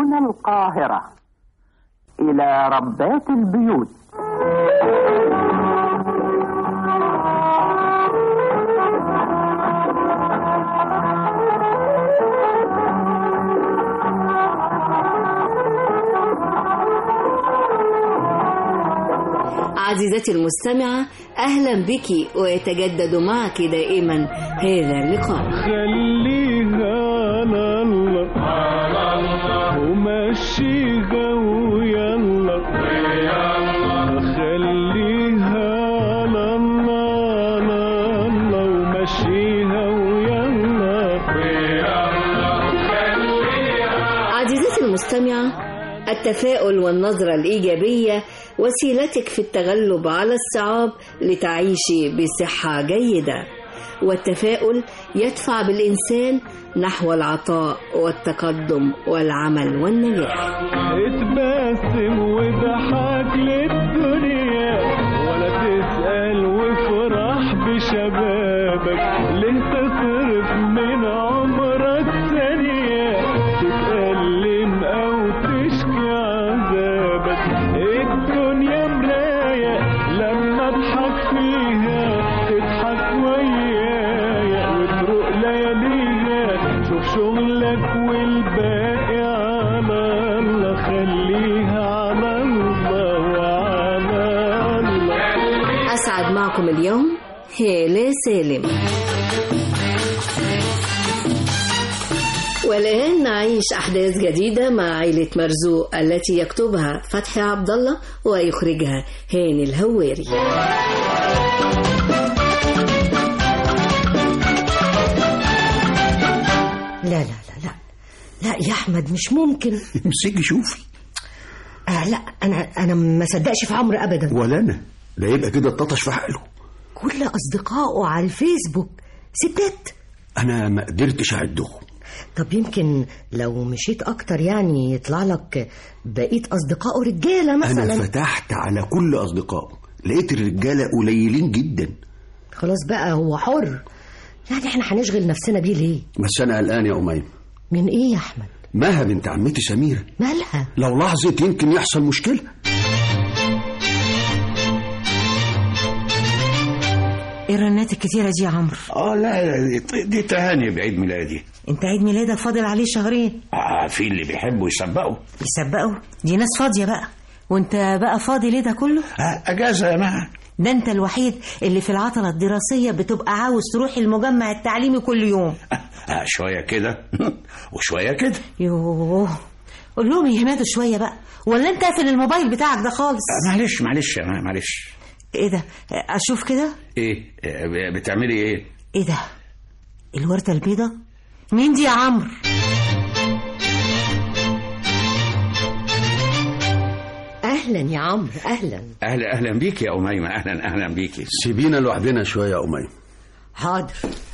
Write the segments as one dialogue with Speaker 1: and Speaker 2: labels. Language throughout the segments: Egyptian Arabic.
Speaker 1: من القاهرة إلى ربات البيوت
Speaker 2: عزيزتي المستمعة أهلا بك ويتجدد معك دائما هذا اللقاء
Speaker 3: خليها على الله ومشيها ويلا خليها على الله على الله ومشيها ويلا
Speaker 2: عزيزتي المستمعة التفاؤل والنظرة الإيجابية وسيلتك في التغلب على الصعاب لتعيشي بصحة جيدة والتفاؤل يدفع بالإنسان نحو العطاء والتقدم والعمل والنجاح
Speaker 3: اتبسم وضحك للدنيا ولا تسأل وافرح بشبابك ليه تصرف من عمرك ثانية تتألم أو تشكي عذابك الدنيا مراية لما اضحك فيها تضحك ويايا وتروق لياليها شوف شغلك والباقي على الله خليها على الله وعلى الله
Speaker 2: أسعد معكم اليوم هالة سالم والآن نعيش أحداث جديدة مع عائلة مرزوق التي يكتبها فتحي عبد الله ويخرجها هاني الهواري
Speaker 4: لا لا لا لا لا يا احمد مش ممكن
Speaker 5: امسكي شوفي
Speaker 4: آه لا انا انا ما صدقش في عمرو ابدا
Speaker 5: ولا انا لا يبقى كده اتطش في حاله
Speaker 4: كل اصدقائه على الفيسبوك ستات
Speaker 5: انا ما قدرتش اعدهم
Speaker 4: طب يمكن لو مشيت اكتر يعني يطلع لك بقيه اصدقائه رجاله مثلا
Speaker 5: انا فتحت على كل اصدقائه لقيت الرجاله قليلين جدا
Speaker 4: خلاص بقى هو حر يعني احنا هنشغل نفسنا بيه ليه
Speaker 5: بس انا قلقان يا اميم
Speaker 4: من ايه يا احمد
Speaker 5: مها بنت عمتي سميره
Speaker 4: مالها
Speaker 5: لو لاحظت يمكن يحصل مشكله
Speaker 6: ايه الرنات الكتيرة دي يا عمرو
Speaker 7: اه لا دي- دي تهاني بعيد ميلادي
Speaker 6: انت عيد ميلادك فاضل عليه شهرين
Speaker 7: آه في اللي بيحبوا يسبقوا
Speaker 6: يسبقوا دي ناس فاضية بقى وانت بقى فاضي ليه ده كله
Speaker 7: آه اجازه يا مها
Speaker 6: ده انت الوحيد اللي في العطلة الدراسية بتبقى عاوز تروح المجمع التعليمي كل يوم
Speaker 7: آه شويه كده وشويه كده
Speaker 6: يوه قول لهم يهمدوا شوية بقى ولا انت قافل الموبايل بتاعك ده خالص
Speaker 7: آه معلش معلش يا مها معلش
Speaker 6: ايه ده اشوف كده
Speaker 7: ايه آه، بتعملي ايه
Speaker 6: ايه ده الوردة البيضة مين دي يا عمرو
Speaker 4: اهلا يا عمرو اهلا
Speaker 7: اهلا اهلا بيك يا اميمه اهلا اهلا بيكي
Speaker 5: سيبينا لوحدنا شويه يا اميم
Speaker 4: حاضر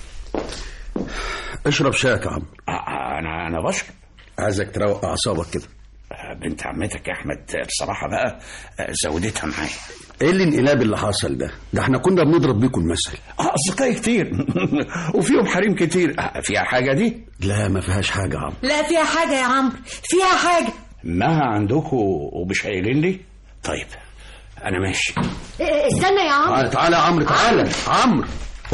Speaker 5: اشرب شاك يا عم
Speaker 7: آه آه، انا انا بشرب
Speaker 5: عايزك تروق اعصابك كده
Speaker 7: آه، بنت عمتك يا احمد آه، بصراحه بقى آه، زودتها معايا
Speaker 5: ايه الانقلاب اللي حصل ده ده احنا كنا بنضرب بيكم المثل
Speaker 7: آه، اصدقائي كتير وفيهم حريم كتير آه، فيها حاجه دي
Speaker 5: لا ما فيهاش حاجه يا عم
Speaker 6: لا فيها حاجة يا عمرو فيها حاجة
Speaker 7: مها عندكم ومش قايلين لي طيب انا ماشي
Speaker 4: إيه، إيه، استنى يا عمرو
Speaker 5: تعالى تعالى يا عمرو تعالى عمرو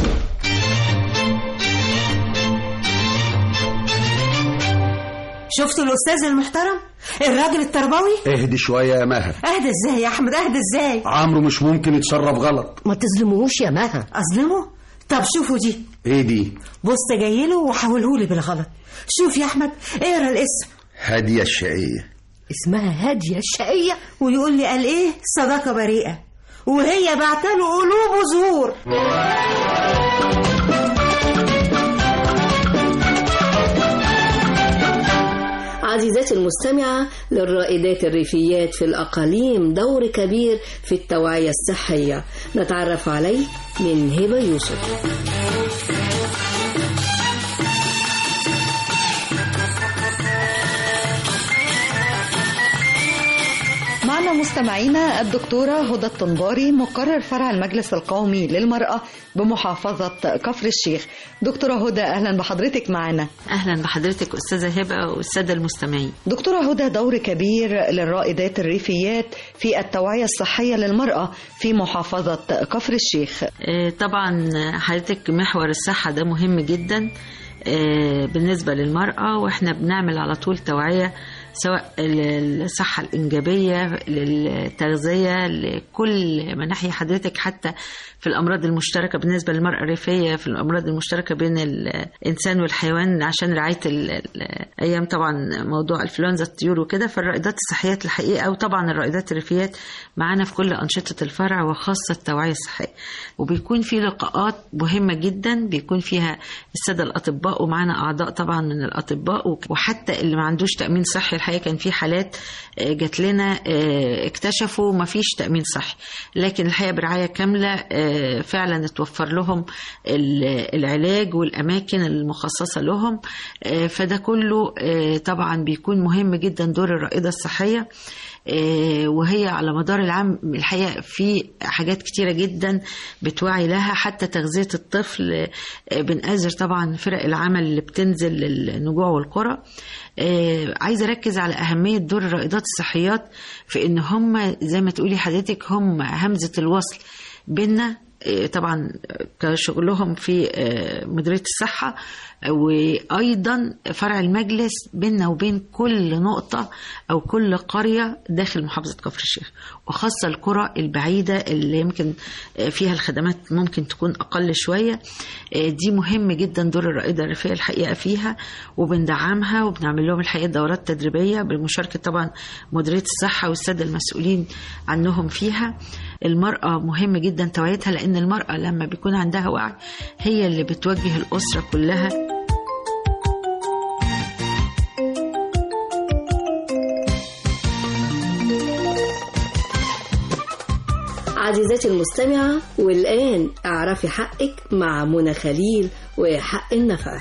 Speaker 6: شفتوا الأستاذ المحترم الراجل التربوي
Speaker 5: اهدي شويه يا مها
Speaker 6: اهدى ازاي يا احمد اهدى ازاي
Speaker 5: عمرو مش ممكن يتصرف غلط
Speaker 4: ما تظلموهوش يا مها
Speaker 6: اظلمه طب شوفوا دي
Speaker 5: ايه دي
Speaker 6: بص جايله وحولهولي بالغلط شوف يا احمد اقرا الاسم
Speaker 5: هاديه الشقيه
Speaker 4: اسمها هاديه الشقيه
Speaker 6: ويقول لي قال ايه صداقه بريئه وهي بعتله قلوب وزهور
Speaker 2: عزيزتي المستمعة للرائدات الريفيات في الأقاليم دور كبير في التوعية الصحية نتعرف عليه من هبة يوسف
Speaker 8: معنا معنا مستمعينا الدكتورة هدى الطنباري مقرر فرع المجلس القومي للمرأة بمحافظة كفر الشيخ دكتورة هدى أهلا بحضرتك معنا
Speaker 9: اهلا بحضرتك استاذه هبه والساده المستمعين
Speaker 8: دكتورة هدى دور كبير للرائدات الريفيات في التوعية الصحية للمرأة في محافظة كفر الشيخ
Speaker 9: آه، طبعا حضرتك محور الصحه ده مهم جدا آه، بالنسبه للمراه واحنا بنعمل على طول توعيه سواء للصحة الإنجابية للتغذية لكل مناحي حضرتك حتى في الأمراض المشتركة بالنسبة للمرأة الريفية في الأمراض المشتركة بين الإنسان والحيوان عشان رعاية ال- ال- أيام طبعا موضوع إنفلونزا الطيور وكده فالرائدات الصحيات الحقيقة وطبعا الرائدات الريفيات معانا في كل أنشطة الفرع وخاصة التوعية الصحية وبيكون في لقاءات مهمة جدا بيكون فيها السادة الأطباء ومعانا أعضاء طبعا من الأطباء وحتى اللي ما عندوش تأمين صحي الحقيقة كان في حالات آه، جات لنا آه، اكتشفوا ما فيش تأمين صحي لكن الحقيقة برعاية كاملة آه، فعلا اتوفر لهم ال- العلاج والأماكن المخصصة لهم آه، فده كله آه، طبعا بيكون مهم جدا دور الرائدة الصحية آه، وهي على مدار العام الحقيقة في حاجات كتيرة جدا بتوعي لها حتى تغذية الطفل آه، بنأزر طبعا فرق العمل اللي بتنزل للنجوع والقرى آه، عايزة أركز على أهمية دور الرائدات الصحيات في إن هم زي ما تقولي حضرتك هم همزة الوصل بيننا آه، طبعا كشغلهم في آه، مديرية الصحة وأيضا فرع المجلس بيننا وبين كل نقطة أو كل قرية داخل محافظة كفر الشيخ وخاصة القرى البعيدة اللي يمكن آه، فيها الخدمات ممكن تكون أقل شوية آه، دي مهم جدا دور الرائدة الريفية الحقيقة فيها وبندعمها وبنعمل لهم الحقيقة دورات تدريبية بمشاركة طبعا مديرية الصحة والسادة المسؤولين عنهم فيها المرأة مهم جدا توعيتها لأن المرأة لما بيكون عندها وعي هي اللي بتوجه الأسرة كلها
Speaker 2: عزيزتي المستمعة والآن اعرفي حقك مع منى خليل وحق النفقة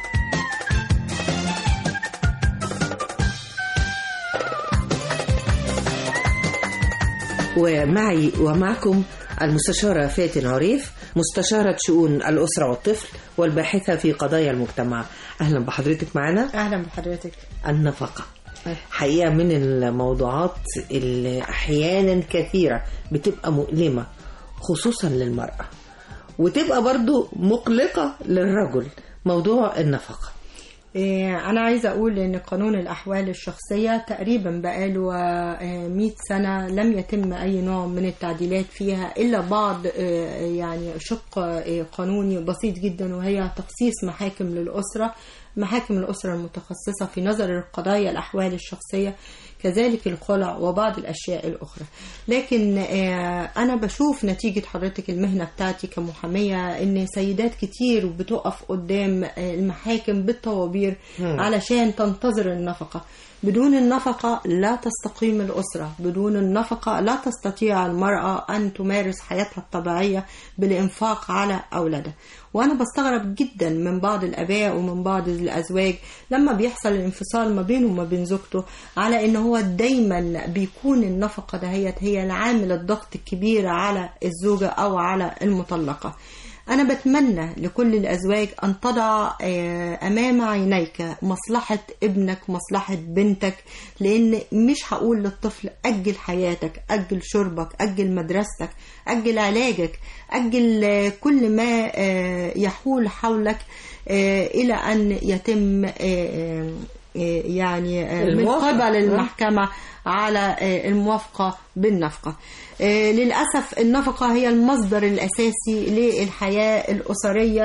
Speaker 10: ومعي ومعكم المستشارة فاتن عريف مستشارة شؤون الأسرة والطفل والباحثة في قضايا المجتمع أهلا بحضرتك معنا
Speaker 11: اهلا بحضرتك
Speaker 10: النفقة حقيقة من الموضوعات اللي أحيانا كثيرة بتبقى مؤلمة خصوصا للمرأة وتبقى برضو مقلقة للرجل موضوع النفقة
Speaker 11: إيه، أنا عايزة أقول إن قانون الأحوال الشخصية تقريبا بقاله آه، 100 سنة لم يتم أي نوع من التعديلات فيها إلا بعض آه، يعني شق آه، قانوني بسيط جدا وهي تخصيص محاكم للأسرة محاكم الأسرة المتخصصة في نظر القضايا الأحوال الشخصية كذلك الخلع وبعض الأشياء الأخرى لكن آه، أنا بشوف نتيجة حضرتك المهنة بتاعتي كمحامية إن سيدات كتير بتقف قدام آه، المحاكم بالطوابير
Speaker 12: مم.
Speaker 11: علشان تنتظر النفقة بدون النفقة لا تستقيم الأسرة بدون النفقة لا تستطيع المرأة أن تمارس حياتها الطبيعية بالإنفاق على أولادها وأنا بستغرب جدا من بعض الآباء ومن بعض الأزواج لما بيحصل الانفصال ما بينه وما بين زوجته على إن هو دايما بيكون النفقة دهيت هي العامل الضغط الكبير على الزوجة أو على المطلقة أنا بتمنى لكل الأزواج أن تضع آه، أمام عينيك مصلحة ابنك مصلحة بنتك لأن مش هقول للطفل أجل حياتك أجل شربك أجل مدرستك أجل علاجك أجل آه، كل ما آه، يحول حولك آه، إلى أن يتم آه، آه، آه، يعني آه، من
Speaker 10: الموافقة.
Speaker 11: قبل المحكمة على آه، الموافقة بالنفقة آه، للأسف النفقة هي المصدر الأساسي للحياة الأسرية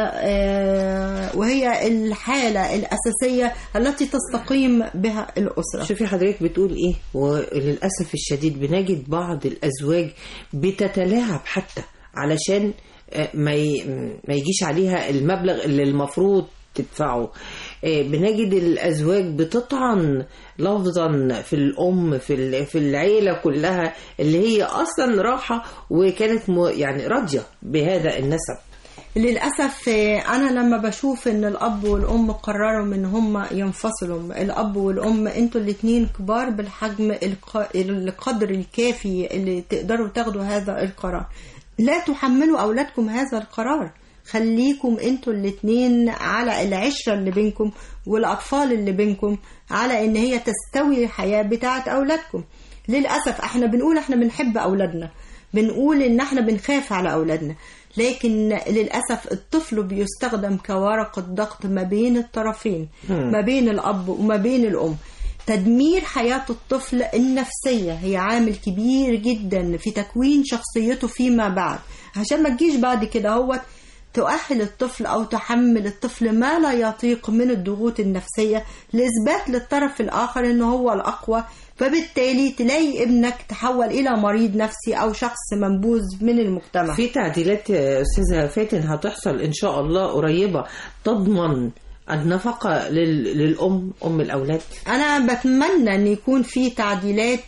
Speaker 11: آه، وهي الحالة الأساسية التي تستقيم بها الأسرة
Speaker 10: شوفي حضرتك بتقول ايه وللاسف الشديد بنجد بعض الازواج بتتلاعب حتى علشان آه، ما ي- ما يجيش عليها المبلغ اللي المفروض تدفعه آه، بنجد الازواج بتطعن لفظا في الام في ال- في العيله كلها اللي هي اصلا راحه وكانت م- يعني راضيه بهذا النسب
Speaker 11: للأسف آه، أنا لما بشوف إن الأب والأم قرروا إن هم ينفصلوا الأب والأم أنتوا الاتنين كبار بالحجم الق- القدر الكافي اللي تقدروا تاخدوا هذا القرار لا تحملوا أولادكم هذا القرار خليكم انتوا الاتنين على العشرة اللي بينكم والأطفال اللي بينكم على إن هي تستوي الحياة بتاعت أولادكم للأسف احنا بنقول احنا بنحب أولادنا بنقول إن احنا بنخاف على أولادنا لكن للأسف الطفل بيستخدم كورقة ضغط ما بين الطرفين
Speaker 10: مم.
Speaker 11: ما بين الأب وما بين الأم تدمير حياة الطفل النفسية هي عامل كبير جدا في تكوين شخصيته فيما بعد عشان ما تجيش بعد كده هو تؤهل الطفل أو تحمل الطفل ما لا يطيق من الضغوط النفسية لإثبات للطرف الآخر إنه هو الأقوى فبالتالي تلاقي ابنك تحول إلى مريض نفسي أو شخص منبوذ من المجتمع
Speaker 10: في تعديلات يا استاذه فاتن هتحصل ان شاء الله قريبه تضمن النفقه لل... للام ام الاولاد
Speaker 11: أنا بتمنى أن يكون في تعديلات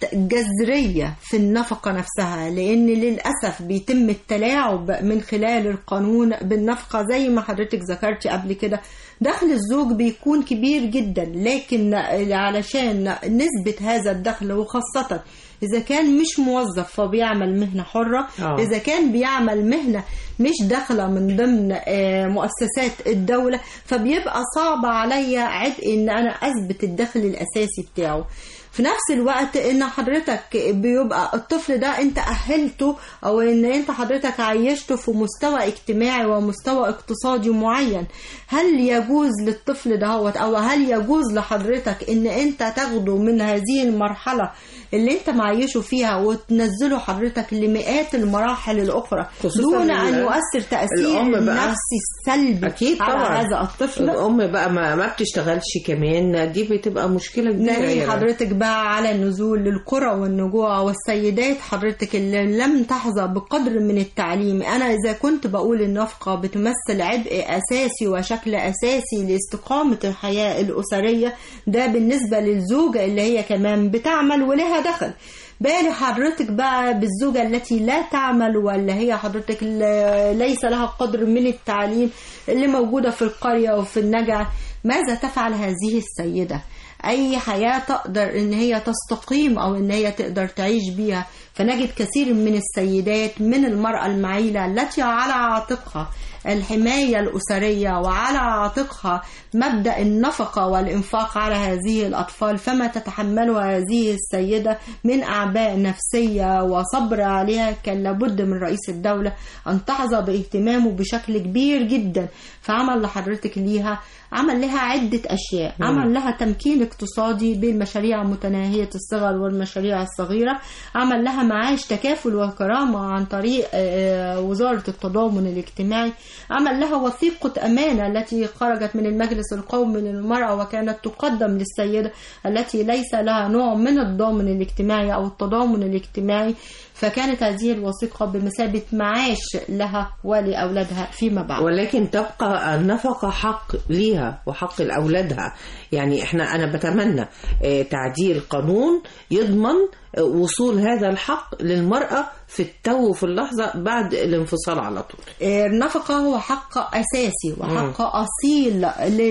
Speaker 11: جذرية في النفقة نفسها لأن للأسف بيتم التلاعب من خلال القانون بالنفقة زي ما حضرتك ذكرتي قبل كده دخل الزوج بيكون كبير جدا لكن علشان نسبة هذا الدخل وخاصة إذا كان مش موظف فبيعمل مهنة حرة
Speaker 10: آه.
Speaker 11: إذا كان بيعمل مهنة مش داخلة من ضمن آه، مؤسسات الدولة فبيبقى صعب عليا عبء إن أنا أثبت الدخل الأساسي بتاعه في نفس الوقت ان حضرتك بيبقى الطفل ده انت اهلته او ان انت حضرتك عيشته في مستوى اجتماعي ومستوى اقتصادي معين هل يجوز للطفل دهوت او هل يجوز لحضرتك ان انت تاخده من هذه المرحله اللي انت معيشه فيها وتنزله حضرتك لمئات المراحل الاخرى
Speaker 10: خصوصاً
Speaker 11: دون ان
Speaker 10: ال-
Speaker 11: يؤثر تاثير
Speaker 10: الأم بقى.
Speaker 11: نفسي سلبي
Speaker 10: اكيد
Speaker 11: على
Speaker 10: طبعا
Speaker 11: هذا الطفل
Speaker 10: الام بقى ما, ما بتشتغلش كمان دي بتبقى مشكله كبيره
Speaker 11: ناهي
Speaker 10: يعني.
Speaker 11: حضرتك بقى على النزول للقرى والنجوع والسيدات حضرتك اللي لم تحظى بقدر من التعليم أنا إذا كنت بقول النفقة بتمثل عبء أساسي وشكل أساسي لاستقامة الحياة الأسرية ده بالنسبة للزوجة اللي هي كمان بتعمل ولها دخل بالي حضرتك بقى بالزوجة التي لا تعمل ولا هي حضرتك ل- ليس لها قدر من التعليم اللي موجودة في القرية وفي النجع ماذا تفعل هذه السيدة أي حياة تقدر إن هي تستقيم أو إن هي تقدر تعيش بيها فنجد كثير من السيدات من المرأة المعيلة التي على عاتقها الحماية الأسرية وعلى عاتقها مبدأ النفقة والإنفاق على هذه الأطفال فما تتحمله هذه السيدة من أعباء نفسية وصبر عليها كان لابد من رئيس الدولة أن تحظى باهتمامه بشكل كبير جدا فعمل لحضرتك ليها عمل لها عدة أشياء
Speaker 10: مم.
Speaker 11: عمل لها تمكين اقتصادي بالمشاريع متناهية الصغر والمشاريع الصغيرة عمل لها معاش تكافل وكرامة عن طريق آه، وزارة التضامن الاجتماعي عمل لها وثيقة أمانة التي خرجت من المجلس القومي للمرأة وكانت تقدم للسيدة التي ليس لها نوع من الضامن الاجتماعي أو التضامن الاجتماعي فكانت هذه الوثيقة بمثابة معاش لها ولأولادها فيما بعد
Speaker 10: ولكن تبقى النفقة حق ليها وحق لأولادها يعني احنا أنا بتمنى آه، تعديل قانون يضمن آه، وصول هذا الحق للمرأة في التو في اللحظة بعد الانفصال على طول
Speaker 11: النفقة هو حق أساسي وحق أصيل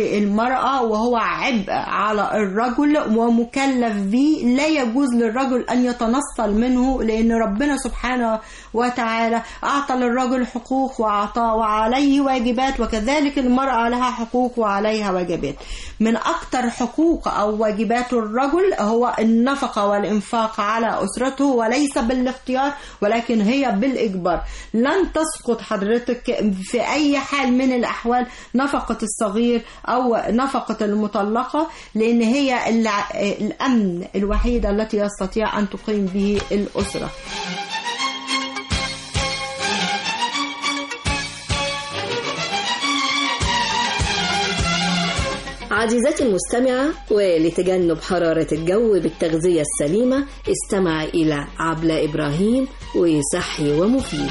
Speaker 11: للمرأة وهو عبء على الرجل ومكلف به لا يجوز للرجل أن يتنصل منه لأن ربنا سبحانه وتعالى أعطى للرجل حقوق وأعطى وعليه واجبات وكذلك المرأة لها حقوق وعليها واجبات من أكثر حقوق أو واجبات الرجل هو النفقة والإنفاق على أسرته وليس بالاختيار ولكن هي بالإجبار لن تسقط حضرتك في أي حال من الأحوال نفقة الصغير أو نفقة المطلقة لأن هي الع- الأمن الوحيد التي يستطيع أن تقيم به الأسرة
Speaker 2: عزيزتي المستمعة ولتجنب حرارة الجو بالتغذية السليمة استمع إلى عبلة إبراهيم وصحي ومفيد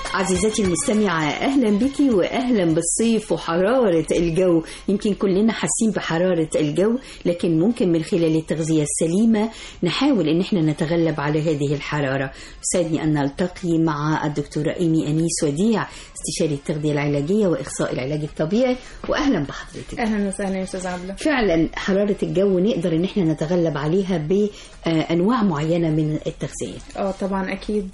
Speaker 2: عزيزتي المستمعة أهلا بك وأهلا بالصيف وحرارة الجو يمكن كلنا حاسين بحرارة الجو لكن ممكن من خلال التغذية السليمة نحاول أن احنا نتغلب على هذه الحرارة يسعدني أن نلتقي مع الدكتورة إيمي أنيس وديع استشاري التغذية العلاجية وإخصائي العلاج الطبيعي وأهلا بحضرتك
Speaker 12: اهلا وسهلا يا استاذ عبله
Speaker 2: فعلا حرارة الجو نقدر ان احنا نتغلب عليها بأنواع معينة من التغذية
Speaker 12: اه طبعا اكيد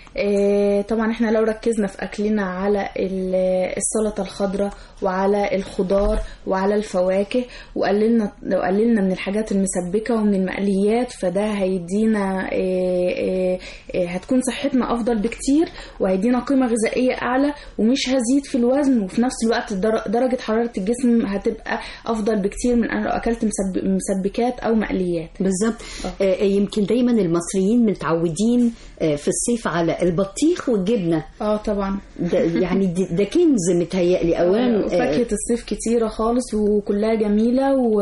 Speaker 12: آه، طبعا احنا لو ركزنا في اكلنا على ال- السلطه الخضراء وعلى الخضار وعلى الفواكه وقللنا لو قللنا من الحاجات المسبكه ومن المقليات فده هيدينا آه، آه، آه، هتكون صحتنا افضل بكتير وهيدينا قيمه غذائيه اعلى ومش هزيد في الوزن وفي نفس الوقت در- درجه حراره الجسم هتبقى افضل بكتير من انا لو اكلت مسب- مسبكات او مقليات
Speaker 2: بالظبط آه، يمكن دايما المصريين متعودين آه، في الصيف على البطيخ والجبنة
Speaker 12: اه طبعا
Speaker 2: ده يعني ده ده كنز متهيألي أولا آه،
Speaker 12: فاكهة الصيف كتيرة خالص وكلها جميلة و...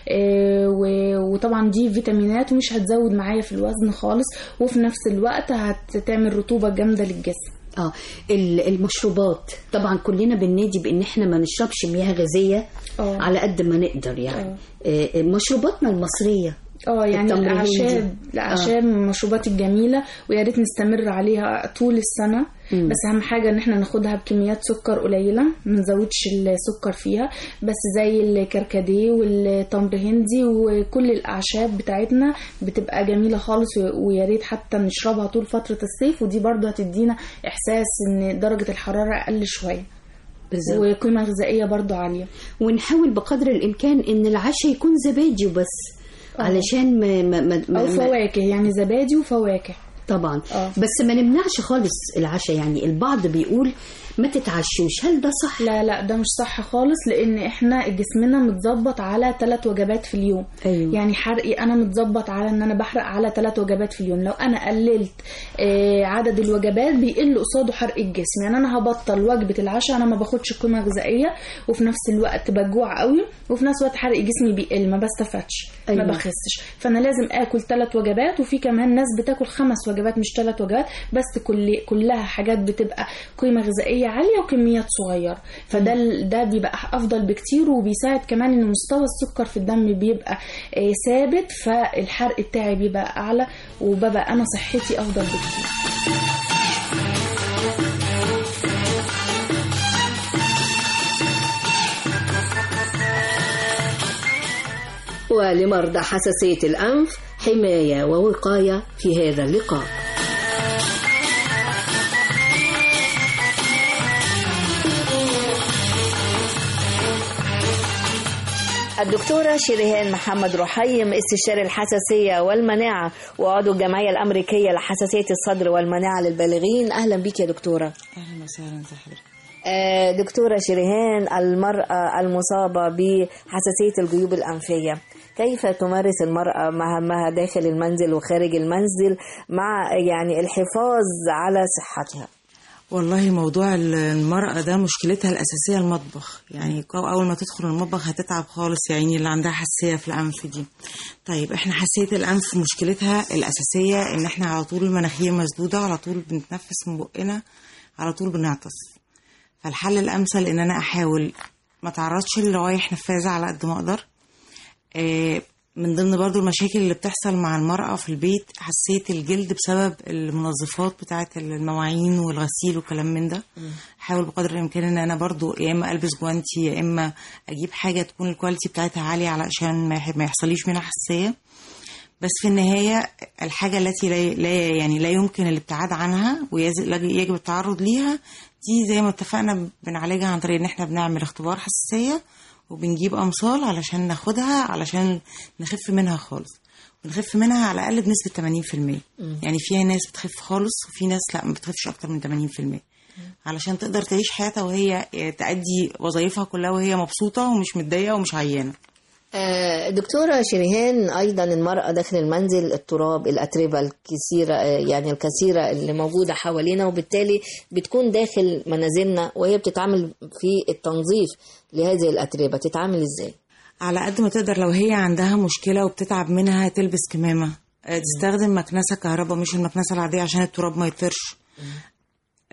Speaker 12: آه، و... وطبعا دي فيتامينات ومش هتزود معايا في الوزن خالص وفي نفس الوقت هتعمل رطوبة جامدة للجسم
Speaker 2: اه ال- المشروبات طبعا كلنا بننادي بان احنا ما نشربش مياه غازيه
Speaker 12: آه.
Speaker 2: على قد ما نقدر يعني آه، آه، مشروباتنا المصريه
Speaker 12: اه يعني
Speaker 2: التمر
Speaker 12: الاعشاب
Speaker 2: الهندي.
Speaker 12: الاعشاب من المشروبات الجميله ويا ريت نستمر عليها طول السنه
Speaker 2: مم.
Speaker 12: بس اهم حاجه ان احنا ناخدها بكميات سكر قليله ما نزودش السكر فيها بس زي الكركديه والتمر هندي وكل الاعشاب بتاعتنا بتبقى جميله خالص و- ويا ريت حتى نشربها طول فتره الصيف ودي برضه هتدينا احساس ان درجه الحراره اقل شويه
Speaker 2: بالظبط.
Speaker 12: وقيمه غذائيه برضه عاليه
Speaker 2: ونحاول بقدر الامكان ان العشاء يكون زبادي وبس
Speaker 12: آه.
Speaker 2: علشان ما ما ما ما-
Speaker 12: او
Speaker 2: ما-
Speaker 12: فواكه يعني زبادي وفواكه
Speaker 2: طبعا
Speaker 12: آه.
Speaker 2: بس ما نمنعش خالص العشاء يعني البعض بيقول ما تتعشوش هل ده صح
Speaker 12: لا لا ده مش صح خالص لان احنا جسمنا متظبط على ثلاث وجبات في اليوم
Speaker 2: أيوة.
Speaker 12: يعني حرقي انا متظبط على ان انا بحرق على ثلاث وجبات في اليوم لو انا قللت آه، عدد الوجبات بيقل قصاده حرق الجسم يعني انا هبطل وجبه العشاء انا ما باخدش قيمه غذائيه وفي نفس الوقت بجوع قوي وفي نفس الوقت حرق جسمي بيقل ما بستفادش
Speaker 2: أيوة.
Speaker 12: ما بخسش فانا لازم اكل ثلاث وجبات وفي كمان ناس بتاكل خمس وجبات مش ثلاث وجبات بس كل كلها حاجات بتبقى قيمه غذائيه عاليه وكميات صغيره فده ال- ده بيبقى افضل بكتير وبيساعد كمان ان مستوى السكر في الدم بيبقى آه، ثابت فالحرق بتاعي بيبقى اعلى وببقى انا صحتي افضل بكتير
Speaker 2: ولمرضى حساسية الأنف حماية ووقاية في هذا اللقاء
Speaker 13: الدكتورة شيريهان محمد رحيم استشاري الحساسية والمناعة وعضو الجمعية الأمريكية لحساسية الصدر والمناعة للبالغين أهلا بك يا دكتورة
Speaker 14: اهلا وسهلا ازي حضرتك
Speaker 13: آه، دكتورة شيريهان المرأة المصابة بحساسية الجيوب الأنفية كيف تمارس المرأة مهامها داخل المنزل وخارج المنزل مع يعني الحفاظ على صحتها
Speaker 14: والله موضوع ال- المرأة ده مشكلتها الأساسية المطبخ يعني كو- أول ما تدخل المطبخ هتتعب خالص يعني اللي عندها حساسية في الأنف دي طيب احنا حساسية الأنف مشكلتها الأساسية إن احنا على طول المناخير مسدودة على طول بنتنفس من بقنا على طول بنعطس فالحل الأمثل إن أنا أحاول ما تعرضش لروائح نفاذة على قد ما أقدر آه، من ضمن برضو المشاكل اللي بتحصل مع المرأة في البيت حساسية الجلد بسبب المنظفات بتاعة المواعين والغسيل وكلام من ده حاول بقدر الإمكان إن أنا برضو يا إما ألبس جوانتي يا إما أجيب حاجة تكون الكواليتي بتاعتها عالية علشان ما يح- ما يحصليش منها حساسية بس في النهاية الحاجة التي لا, لا يعني لا يمكن الابتعاد عنها ويجب التعرض ليها دي زي ما اتفقنا بنعالجها عن طريق ان احنا بنعمل اختبار حساسية وبنجيب امصال علشان ناخدها علشان نخف منها خالص بنخف منها على الاقل بنسبة 80% يعني في ناس بتخف خالص وفي ناس لا ما بتخفش اكتر من 80% علشان تقدر تعيش حياتها وهي تأدي وظائفها كلها وهي مبسوطة ومش متضايقة ومش عيانة
Speaker 13: آه، دكتورة شريهان أيضا المرأة داخل المنزل التراب الأتربة الكثيرة آه، يعني الكثيرة اللي موجودة حوالينا وبالتالي بتكون داخل منازلنا وهي بتتعامل في التنظيف لهذه الأتربة تتعامل إزاي؟
Speaker 14: على قد ما تقدر لو هي عندها مشكلة وبتتعب منها تلبس كمامة آه، تستخدم مكنسة كهرباء مش المكنسة العادية عشان التراب ما يطيرش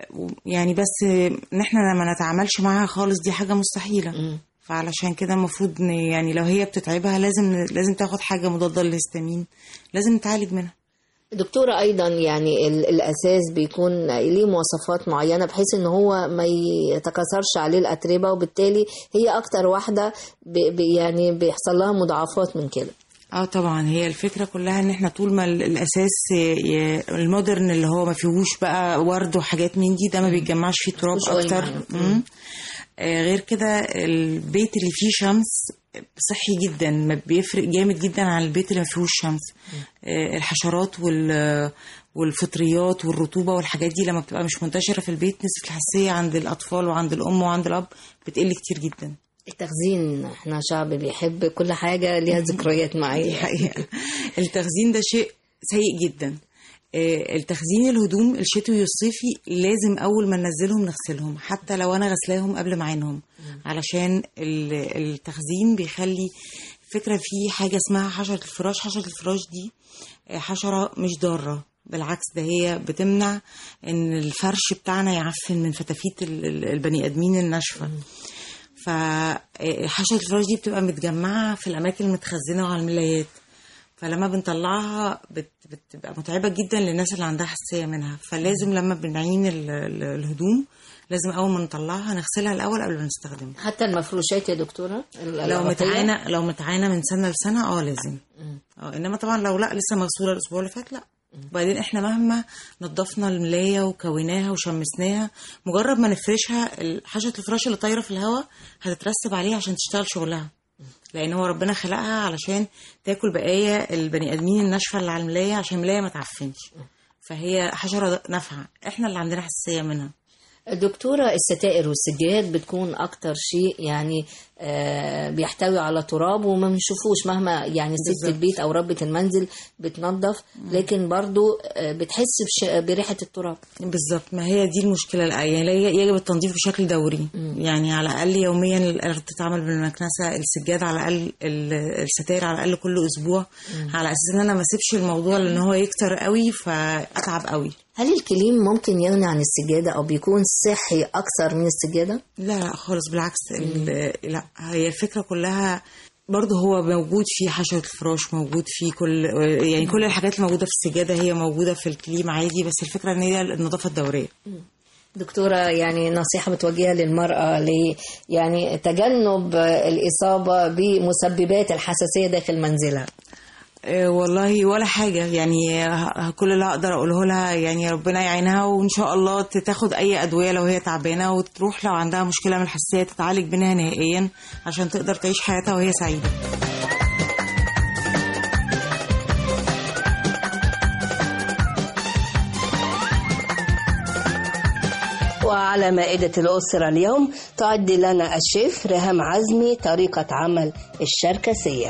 Speaker 14: يعني بس ان احنا ما نتعاملش معاها خالص دي حاجه مستحيله فعلشان كده المفروض إن يعني لو هي بتتعبها لازم لازم تاخد حاجه مضاده للهستامين لازم نتعالج منها
Speaker 13: دكتورة أيضا يعني ال- الأساس بيكون ليه مواصفات معينة بحيث إن هو ما يتكاثرش عليه الأتربة وبالتالي هي أكتر واحدة ب- ب- يعني بيحصل لها مضاعفات من كده
Speaker 14: اه طبعا هي الفكره كلها ان احنا طول ما ال- الاساس ي- المودرن اللي هو ما فيهوش بقى ورد وحاجات من دي ده ما بيتجمعش فيه تراب
Speaker 13: مفيهوش
Speaker 14: اكتر
Speaker 13: أوي
Speaker 14: مم. آه غير كده البيت اللي فيه شمس صحي جدا ما بيفرق جامد جدا عن البيت اللي ما فيهوش شمس آه الحشرات وال والفطريات والرطوبه والحاجات دي لما بتبقى مش منتشره في البيت نسبه الحساسيه عند الاطفال وعند الام وعند الاب بتقل كتير جدا
Speaker 13: التخزين احنا شعب بيحب كل حاجة ليها ذكريات معايا
Speaker 14: دي حقيقة التخزين ده شيء سيء جدا آه، التخزين الهدوم الشتوي والصيفي لازم اول ما ننزلهم نغسلهم حتى لو انا غسلاهم قبل ما اعينهم علشان ال- التخزين بيخلي فكرة في حاجة اسمها حشرة الفراش حشرة الفراش دي آه، حشرة مش ضارة بالعكس ده هي بتمنع ان الفرش بتاعنا يعفن من فتافيت ال- ال- البني ادمين الناشفه فحشرة الفراش دي بتبقى متجمعة في الأماكن المتخزنة على الملايات فلما بنطلعها بت- بتبقى متعبة جدا للناس اللي عندها حساسية منها فلازم لما بنعين ال- ال- الهدوم لازم أول ما نطلعها نغسلها الأول قبل ما نستخدمها
Speaker 13: حتى المفروشات يا دكتورة
Speaker 14: لو
Speaker 13: الغطية؟
Speaker 14: متعانة لو متعانة من سنة لسنة اه لازم اه انما طبعا لو لا لسه مغسولة الاسبوع اللي فات لا وبعدين احنا مهما نظفنا الملاية وكويناها وشمسناها مجرد ما نفرشها ال- حشرة الفراش اللي طايرة في الهواء هتترسب عليها عشان تشتغل شغلها لان هو ربنا خلقها علشان تاكل بقايا البني ادمين الناشفه اللي على الملايه عشان الملايه ما تعفنش فهي حشره نافعه احنا اللي عندنا حساسيه منها
Speaker 13: دكتورة الستائر والسجاد بتكون أكتر شيء يعني آه بيحتوي على تراب وما بنشوفوش مهما يعني ست
Speaker 14: بالظبط.
Speaker 13: البيت أو ربة المنزل بتنظف لكن برضو آه بتحس بش- بريحة التراب
Speaker 14: بالظبط ما هي دي المشكله الآن. يعني يجب التنظيف بشكل دوري يعني على الاقل يوميا الارض تتعمل بالمكنسه السجاد على الاقل ال- الستائر على الاقل كل اسبوع على اساس ان انا ما اسيبش الموضوع لان هو يكتر قوي فاتعب قوي
Speaker 13: هل الكليم ممكن يغني عن السجادة أو بيكون صحي أكثر من السجادة؟
Speaker 14: لا لا خالص بالعكس ال- لا هي الفكره كلها برضه هو موجود في حشرة الفراش موجود في كل يعني كل الحاجات اللي موجودة في السجادة هي موجودة في الكليم عادي بس الفكرة ان هي النظافة الدورية
Speaker 13: دكتورة يعني نصيحة بتوجهها للمرأة ل يعني تجنب الإصابة بمسببات الحساسية داخل منزلها
Speaker 14: آه، والله ولا حاجة يعني ه- كل اللي هقدر أقوله لها يعني ربنا يعينها وإن شاء الله تاخد أي أدوية لو هي تعبانة وتروح لو عندها مشكلة من الحساسية تتعالج منها نهائيا عشان تقدر تعيش حياتها وهي سعيدة
Speaker 15: وعلى مائدة الأسرة اليوم تعد لنا الشيف ريهام عزمي طريقة عمل الشركسية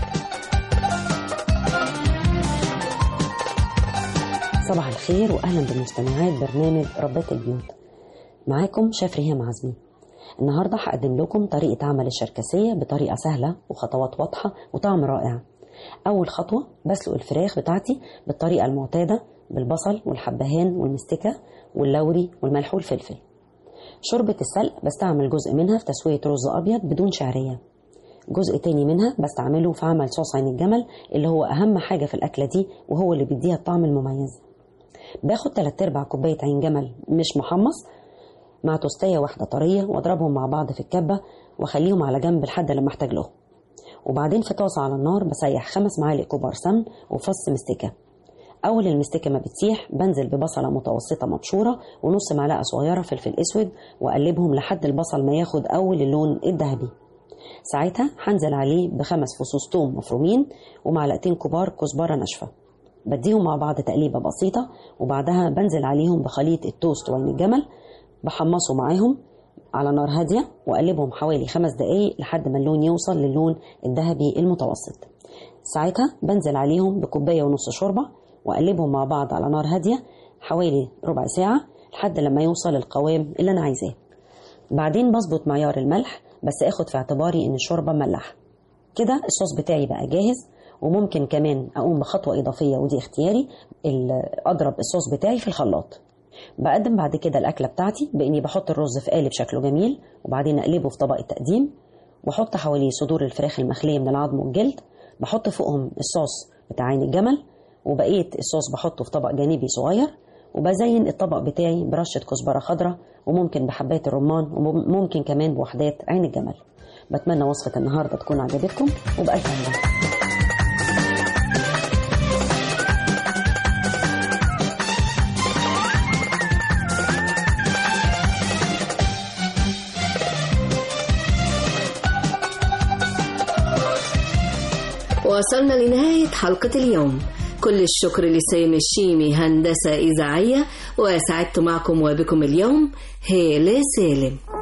Speaker 16: صباح الخير واهلا بمستمعات برنامج ربات البيوت معاكم شيف ريهام عزمي النهارده هقدم لكم طريقه عمل الشركسيه بطريقه سهله وخطوات واضحه وطعم رائع اول خطوه بسلق الفراخ بتاعتي بالطريقه المعتاده بالبصل والحبهان والمستكه واللوري والملح والفلفل شوربة السلق بستعمل جزء منها في تسوية رز أبيض بدون شعرية جزء تاني منها بستعمله في عمل صوص عين الجمل اللي هو أهم حاجة في الأكلة دي وهو اللي بيديها الطعم المميز باخد تلات أرباع كوباية عين جمل مش محمص مع توستية واحدة طرية واضربهم مع بعض في الكبة واخليهم على جنب لحد لما احتاج لهم وبعدين في طاسة على النار بسيح خمس معالق كبار سمن وفص مستكة أول المستكة ما بتسيح بنزل ببصلة متوسطة مبشورة ونص معلقة صغيرة فلفل أسود وأقلبهم لحد البصل ما ياخد أول اللون الذهبي ساعتها هنزل عليه بخمس فصوص توم مفرومين ومعلقتين كبار كزبرة ناشفة بديهم مع بعض تقليبة بسيطة وبعدها بنزل عليهم بخليط التوست وعين الجمل بحمصه معاهم على نار هادية وأقلبهم حوالي خمس دقايق لحد ما اللون يوصل للون الذهبي المتوسط ساعتها بنزل عليهم بكوباية ونص شوربة وأقلبهم مع بعض على نار هادية حوالي ربع ساعة لحد لما يوصل القوام اللي أنا عايزاه بعدين بظبط معيار الملح بس اخد في اعتباري ان الشوربة ملح كده الصوص بتاعي بقى جاهز وممكن كمان اقوم بخطوة اضافية ودي اختياري ال- اضرب الصوص بتاعي في الخلاط بقدم بعد كده الأكلة بتاعتي بإني بحط الرز في قالب شكله جميل وبعدين أقلبه في طبق التقديم وأحط حواليه صدور الفراخ المخلية من العظم والجلد بحط فوقهم الصوص بتاع عين الجمل وبقية الصوص بحطه في طبق جانبي صغير وبزين الطبق بتاعي برشة كزبرة خضراء وممكن بحبات الرمان وممكن كمان بوحدات عين الجمل بتمنى وصفة النهاردة تكون عجبتكم وبألف هنا
Speaker 13: وصلنا لنهاية حلقة اليوم كل الشكر لسامي الشيمي هندسة إذاعية وسعدت معكم وبكم اليوم هالة سالم